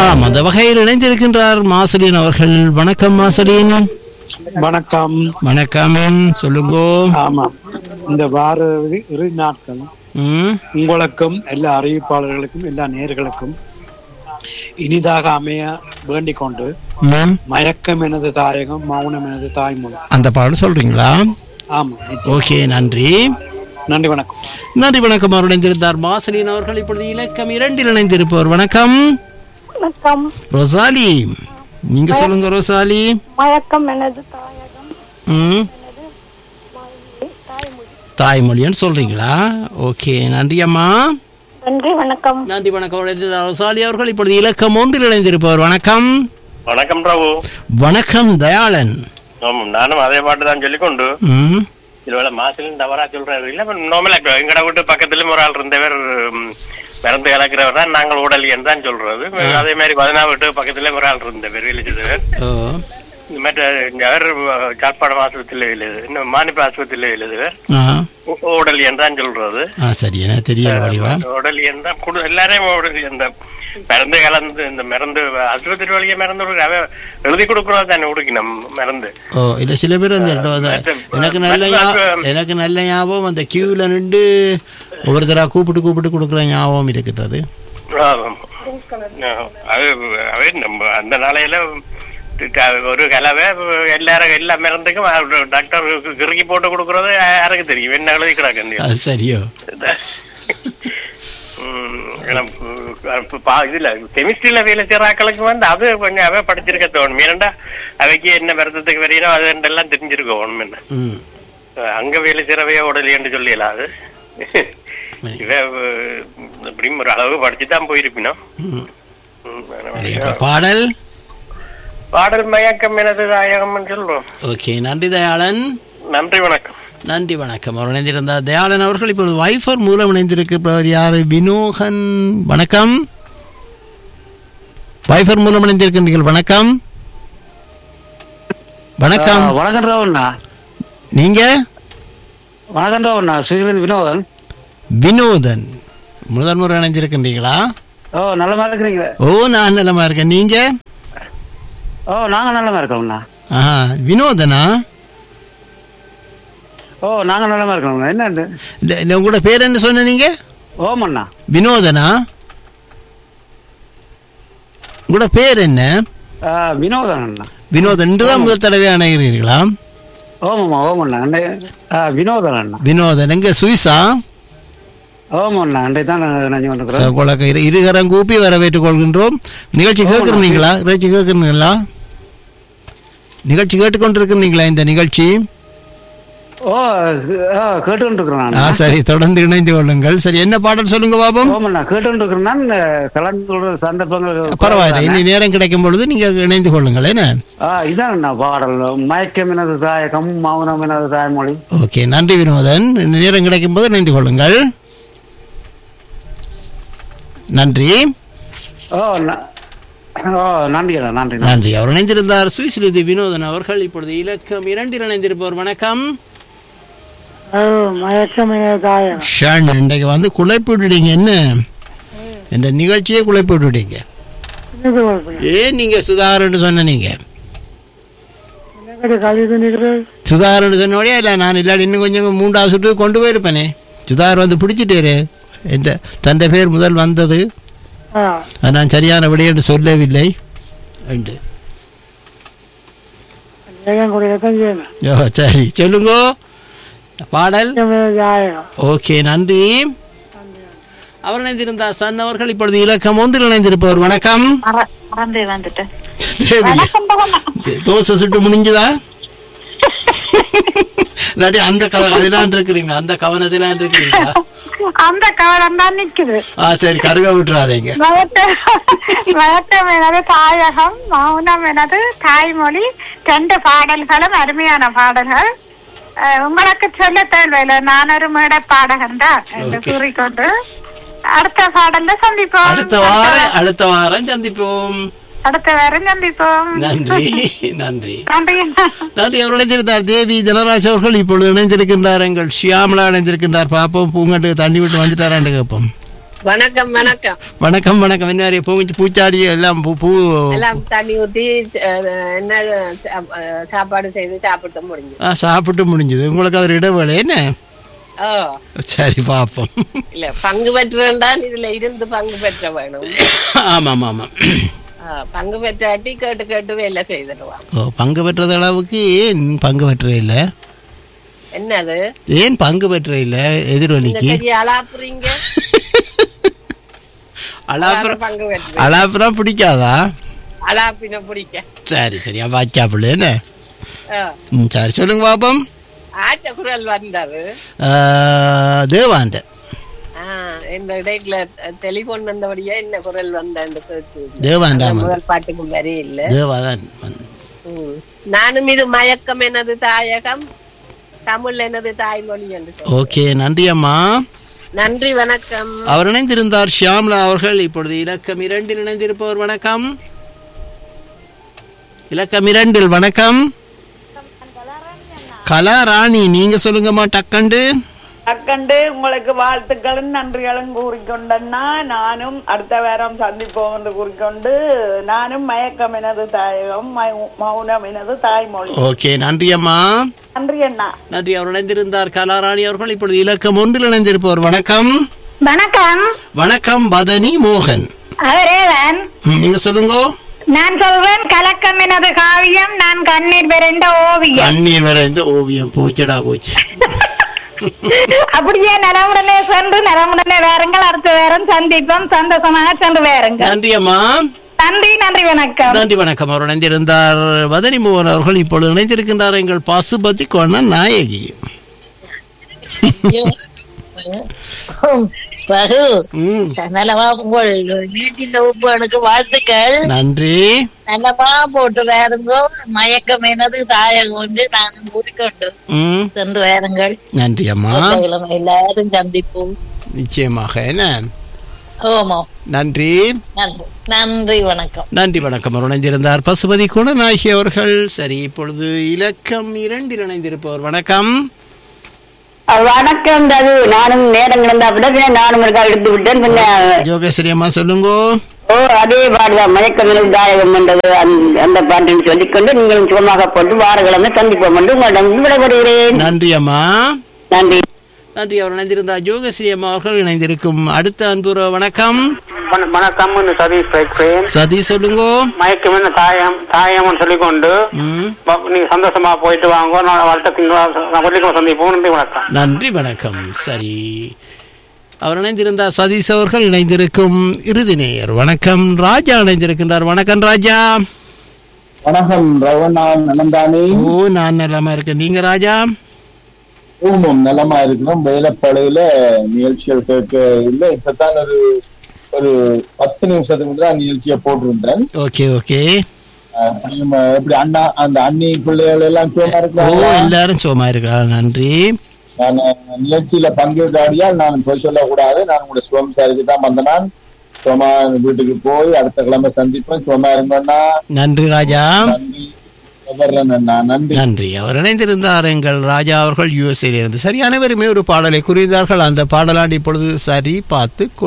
ஆம் அந்த வகையில் இணைந்திருக்கின்றார் மாசலின் அவர்கள் வணக்கம் மாசலின் வணக்கம் வணக்கம் சொல்லுங்கோ ஆமாம் இந்த வார இறு- இறுதி நாட்கள் ம் உங்களுக்கும் எல்லா அறிவிப்பாளர்களுக்கும் எல்லா நேர்களுக்கும் இனிதாக அமைய வேண்டிக் கொண்டு ம் மயக்கம் எனது தாயகம் மௌனம் எனது தாய்மொழி அந்த பாடல் சொல்றீங்களா ஆமா நிச்சயம். ஓகே நன்றி நன்றி வணக்கம் நன்றி வணக்கம் அவர் இணைந்திருந்தார் மாசலின் அவர்கள் இப்பொழுது இலக்கம் இரண்டில் இணைந்திருப்பவர் வணக்கம் வணக்கம் ரொசாலி நீங்க சொல்லுங்க ரொசாலி மயக்கம் எனது தாயகம் ம் தாய்மொழின்னு சொல்றீங்களா ஓகே நன்றி அம்மா நன்றி வணக்கம் நன்றி வணக்கம் இணைந்திருந்தார் ரொசாலி அவர்கள் இப்பொழுது இலக்கம் ஒன்றில் இணைந்திருப்பவர் வணக்கம் வணக்கம் ராவு வணக்கம் தயாளன் ஆமாம் நானும் அதே பாட்டு தான் சொல்லிக்கொண்டு ம் இதுவேளை மாசிலும் தவறா சொல்றாரு இல்ல நார்மலா இப்போ எங்கட வீட்டு பக்கத்துலயும் ஒரு ஆள் இருந்தவர் ம், மறந்து கலக்கிறவர் தான் நாங்கள் உடலியன் தான் சொல்றது அதே மாதிரி பதினா வீட்டு பக்கத்துலயும் ஒரு ஆள் இருந்தவர் விழிச்சவர் ஓ மற்ற இங்க அவர் காட்பாடம் ஆஸ்பத்திரியில எழுது இன்னும் மானிப்ப ஆஸ்பத்திரியில எழுதுவர் ஆ உடலியன் தான் சொல்றது ஆ சரி எனக்கு தெரியல வடிவா உடலியன் தான் குடு எல்லாரையும் உடலியன் இந்த மருந்து கலந்து இந்த மருந்து ஆஸ்பத்திரி வழியா மருந்து கொடுக்க அவ எழுதி கொடுக்கறது தானே கொடுக்கணும் மருந்து ஓ இல்ல சில பேர் அந்த அந்த- எனக்கு நல்ல ஞா- எனக்கு நல்ல ஞாபகம் அந்த கியூல நின்று ஒவ்வொருத்தரா கூப்பிட்டு கூப்பிட்டு கொடுக்குற ஞாபகம் இருக்கிறது ஆமாம். ஆ, அது அது நம்ம அந்த நாளையில க- ஒரு கலவை எல்லாரும் எல்லா மருந்துக்கும் டாக்டர் கிறுக்கி போட்டு கொடுக்கறது யாருக்கு தெரியும் என்ன எழுதி கிடக்கு அது சரியோ இதுல கெமிஸ்ட்ரியில வேலை செய்யற ஆக்களுக்கு வந்து அது கொஞ்சம் அவ படிச்சிருக்க தோணும் ஏனண்டா அவைக்கு என்ன மருந்தத்துக்கு வரையினோ அது எல்லாம் தெரிஞ்சிருக்க ஒண்ணும் என்ன ம் அங்க வேலை செய்யறவைய உடலையன்னு சொல்லலாம் அது இவ அஹ், எப்படியும் ஒரு அளவு படிச்சுதான் போயிருப்பினோம் ம். ம், சரி, அப்ப பாடல் பாடல் மயக்கம் எனது தாயகம்னு சொல்றோம் ஓகே நன்றி தயாளன் நன்றி வணக்கம் நன்றி வணக்கம் அவர் இணைந்திருந்தார் தயாளன் அவர்கள் இப்பொழுது வைஃபர் மூலம் இணைந்திருக்கிறவர் யார் வினோகன் வணக்கம் வைஃபர் மூலம் இணைந்திருக்கின்றீர்கள் வணக்கம் வணக்கம் ஆ, வணக்கம் ராவண்ணா நீங்க வணக்கம் ராவண்ணா சுயலிருந்து வினோதன் வினோதன் முதல் முறை இணைந்திருக்கின்றீங்களா ஓ நல்லமா இருக்கிறீங்க ஓ நான் நலமா இருக்கேன் நீங்க ஓ நாங்க நல்லமா இருக்கோம்ண்ணா ஆஹா வினோதனா ஓ நாங்க நல்லமா இருக்கோம்ண்ணா என்ன இது? இல்ல இல்ல உங்களோட பேர் என்ன சொன்ன நீங்க ஓமண்ணா வினோதனா உங்களோட பேர் என்ன ஆ, வினோதன் அண்ணா வினோதன் இன்று தான் முதல் தடவை அணைகிறீர்களா ஓமம்மா ஓமண்ணா அண்டை ஆ, வினோதன் அண்ணா வினோதன் எங்க சுவிஸா ஓமண்ணா அண்டை தான் நினைஞ்சு கொண்டிருக்கிறோம் ச- உங்களுக்கு இரு- இருகரம் கூப்பி வரவேற்றுக் கொள்கின்றோம் நிகழ்ச்சி கேட்குறீங்களா நிகழ்ச்சி கேட்குறீங்களா நிகழ்ச்சி கேட்டுக்கொண்டிருக்கிறீங்களா இந்த நிகழ்ச்சி ஓ ஆ, கேட்டுக்கொண்டிருக்கிறேன் ஆ நான் சரி தொடர்ந்து இணைந்து கொள்ளுங்கள் சரி என்ன பாடல் சொல்லுங்க பாபம் ஓமண்ணா கேட்டுக்கொண்டிருக்கிறேன் நான் கலந்து கொள்ற சந்தர்ப்பங்கள் பரவாயில்லை இனி நேரம் கிடைக்கும் பொழுது நீங்க இணைந்து கொள்ளுங்கள் என்ன ஆ இதான் அண்ணா பாடல் மயக்கம் எனது தாயகம் மௌனம் எனது தாய்மொழி ஓகே நன்றி வினோதன் இந்த நேரம் கிடைக்கும் போது இணைந்து கொள்ளுங்கள் நன்றி ஓ ந- ஓ நன்றி அண்ணா நன்றி நன்றி. நன்றி அவர் இணைந்திருந்தார் சுவிஸ்லிதி வினோதன் அவர்கள் இப்பொழுது இலக்கம் இரண்டில் இணைந்திருப்பவர் வணக்கம் மயக்கம் எனது தாயகம் ஷான் இன்றைக்கு வந்து குழைப்பு விட்டுட்டீங்க என்ன இந்த நிகழ்ச்சியே குழைப்பு விட்டுட்டீங்க என்னது குழப்பம் ஏன் நீங்க சுதாகர்னு சொன்ன நீங்க எனக்கு கல்வி நிற்கிறது சுதாகர்னு சொன்னோடய இல்லை நான் இல்லாட்டி இன்னும் கொஞ்சம் மூன்றாவது சுற்று கொண்டு போயிருப்பேனே சுதாகர் வந்து பிடிச்சிட்டாரு என்ற தந்தை பேர் முதல் வந்தது ஆ அது நான் சரியான விடை என்று சொல்லவில்லை உண்டு ஏகம் குடிக்கத்தான் செய்யணும் ஓ சரி சொல்லுங்க பாடல் மயக்கம் எனது தாயகம் ஓகே நன்றி அவர் இணைந்திருந்தார் சன் அவர்கள் இப்பொழுது இலக்கம் ஒன்றில் இணைந்திருப்பவர் வணக்கம் மறந்தே வந்துட்டேன் தேவி தோசை சுட்டு முடிஞ்சுதா இல்லாட்டி அந்த கவ அதிலான் இருக்கிறீங்க அந்த கவனத்திலான் இருக்கிறீங்களா அந்த கவனம் தான் நிக்குது ஆ சரி கருக விட்டுறாதீங்க மயக்கம் மயக்கம் எனது தாயகம் மௌனம் எனது தாய்மொழி ரெண்டு பாடல்களும் அருமையான பாடல்கள் அஹ், உங்களுக்கு சொல்ல தேவையில்லை நான் ஒரு மேடை பாடகன் தான் என்று Okay. கூறிக்கொண்டு அடுத்த பாடல்ல சந்திப்போம் அடுத்த வாரம் அடுத்த வாரம் சந்திப்போம் அடுத்த வாரம் சந்திப்போம் நன்றி நன்றி நன்றி நன்றி அவர் இணைந்திருந்தார் தேவி தனராஜ் அவர்கள் இப்பொழுது இணைந்திருக்கின்றார் எங்கள் ஷியாமலா இணைந்திருக்கின்றார் பார்ப்போம் பூங்கட்டுக்கு தண்ணி விட்டு வந்துட்டாரான்னு கேட்போம் வணக்கம் வணக்கம் வணக்கம் வணக்கம் என்ன பூ பூச்சாடி எல்லாம் பூ பூ எல்லாம் தண்ணி ஊத்தி அஹ், என்ன சாப்- அஹ், சாப்பாடு செய்து சாப்பிட்டு முடிஞ்சு ஆ, சாப்பிட்டு முடிஞ்சது உங்களுக்கு அது இடைவேளை என்ன ஓ சரி பார்ப்போம் இல்ல பங்கு பெற்றேன்டால் இதுல இருந்து பங்கு பெற்ற வேணும் ஆமாம் ஆமாம் ஆ, பங்கு பெற்றாட்டி கேட்டு கேட்டு வேலை செய்திடுவான் ஓ பங்கு பெற்றது அளவுக்கு ஏன் பங்கு பெற்ற இல்லை என்னது ஏன் பங்கு பெற்ற இல்லை இந்த எதிரொலிக்கு பெரிய அலாப்புறீங்க அலாப்புறம் பங்கு பெற்று அலாப்புறம் பிடிக்காதா அலாப்பின பிடிக்க சரி சரி அப்போ அச்சாப்பிள் என்ன ஆ. ம் சரி சொல்லுங்க பாப்போம் ஆச்ச குரல் வந்தாரு ஆ, தேவாந்த ஆ, இந்த இடையில டெலிபோன் வந்தபடியா என்ன குரல் வந்தான்னு கேட்டு தேவாந்தா வந்து முதல் பாட்டுக்கு வரி இல்ல தேவாதான் வந்து ம். நானும் இது மயக்கம் எனது தாயகம் தமிழ் எனது தாய்மொழி என்று சொல். ஓகே நன்றி அம்மா நன்றி வணக்கம் அவர் இணைந்திருந்தார் ஷியாம்லா அவர்கள் இப்பொழுது இலக்கம் இரண்டில் இணைந்திருப்பவர் வணக்கம் இலக்கம் இரண்டில் வணக்கம் கலாராணி நீங்க சொல்லுங்கம்மா டக்கண்டு அக்கண்டு உங்களுக்கு வாழ்த்துக்களும் நன்றிகளும் கூறிக்கொண்டன்னா நானும் அடுத்த வாரம் சந்திப்போம் என்று கூறிக்கொண்டு நானும் மயக்கம் எனது தாயகம் மௌ- மௌனம் எனது தாய்மொழி ஓகே நன்றி அம்மா நன்றி அண்ணா நன்றி அவர் இணைந்திருந்தார் கலாராணி அவர்கள் இப்பொழுது இலக்கம் ஒன்றில் இணைந்திருப்பவர் வணக்கம் வணக்கம் வணக்கம் பதனி மோகன் அவரேதான் ம், நீங்க சொல்லுங்க நான் சொல்வேன் கலக்கம் எனது காவியம் நான் கண்ணீர் பெருண்ட ஓவியம் கண்ணீர் வரைந்த ஓவியம் போச்சடா போச்சு அப்படியே நலமுடனே சென்று நலமுடனே வேறுங்கள் அடுத்த வேறம் சந்திப்போம் சந்தோஷமாக சென்று வேறுங்கள் நன்றி அம்மா நன்றி நன்றி வணக்கம் நன்றி வணக்கம் அவர் இணைந்திருந்தார் வதனி மோகன் அவர்கள் இப்பொழுது இணைந்திருக்கின்றார் எங்கள் பசுபதி கொண்ணன் நாயகி பகு ம், நலமா உங்கள் வீட்டின் உப்பனுக்கு வாழ்த்துக்கள் நன்றி நலமா போட்டு வேறுங்க மயக்கம் எனது தாயகம் வந்து நாங்கள் ஊதிக்கொண்டு ம், சென்று வேறுங்கள் நன்றி அம்மா கிழமை எல்லாரும் சந்திப்போம் நிச்சயமாக என்ன ஓமோ நன்றி நன்றி நன்றி வணக்கம் நன்றி வணக்கம் அவர் இணைந்திருந்தார் பசுபதி குணநாயகி அவர்கள் சரி இப்பொழுது இலக்கம் இரண்டில் இணைந்திருப்பவர் வணக்கம் வணக்கம் ரகு நானும் நேரம் கிடந்தா விட பின்ன நானும் இருக்கா எடுத்து விட்டேன் பின்ன யோகேஸ்வரி அம்மா சொல்லுங்க ஓ அதே பாடுதான் மயக்கம் தாயகம் என்றது அந்த- அந்த பாட்டுன்னு சொல்லிக்கொண்டு நீங்களும் சுகமாக போட்டு வாரக்கிழமை சந்திப்போம் என்று உங்களிடம் விடைபெறுகிறேன் நன்றி அம்மா நன்றி நன்றி அவர் இணைந்திருந்தார் யோகஸ்ரீ அம்மா அவர்கள் இணைந்திருக்கும் அடுத்த அன்புற வணக்கம் வண- வணக்கம் சதீஷ் பேசுகிறேன் சதி சொல்லுங்க மயக்கம் என்ன தாயம் தாயம்னு சொல்லிக்கொண்டு ம், ப- நீங்க சந்தோஷமா போயிட்டு வாங்க நான் வாழ்க்கை திங்கள் சந்திப்போம் நன்றி வணக்கம் நன்றி வணக்கம் சரி அவர் இணைந்திருந்தார் சதீஷ் அவர்கள் இணைந்திருக்கும் இறுதி நேயர் வணக்கம் ராஜா இணைந்திருக்கின்றார் வணக்கம் ராஜா வணக்கம் ரவணா நலந்தானே ஓ நான் நலமா இருக்கேன் நீங்க ராஜா ஊமும் நலமா இருக்கிறோம் வேலைப்படையில நிகழ்ச்சிகள் கேட்க இல்லை இப்பதான் ஒரு ஒரு பத்து நிமிஷத்துக்கு முன்னாடி தான் நிகழ்ச்சியை போட்டிருந்தேன் ஓகே ஓகே அஹ், நம்ம எப்படி அண்ணா அந்த அண்ணி பிள்ளைகள் எல்லாம் சும்மா ஓ இருக்கிறாங்க எல்லாரும் சும்மா இருக்கிறார் நன்றி நான் நிகழ்ச்சியில பங்கேற்றாடியால் நான் போய் சொல்லக்கூடாது நான் உங்களோட சுகம் சாரிக்கு தான் வந்தேன் சும்மா வீட்டுக்கு போய் அடுத்த கிழமை சந்திப்பேன் சும்மா இருந்தேன்னா நன்றி ராஜா நன்றி வர்றேன் அண்ணா நன்றி நன்றி அவர் இணைந்திருந்தார் எங்கள் ராஜா அவர்கள் யுஎஸ்ஏ இருந்து சரியானவருமே ஒரு பாடலை குறித்தார்கள் அந்த பாடலாண்டு இப்பொழுது சரி பார்த்து கொள்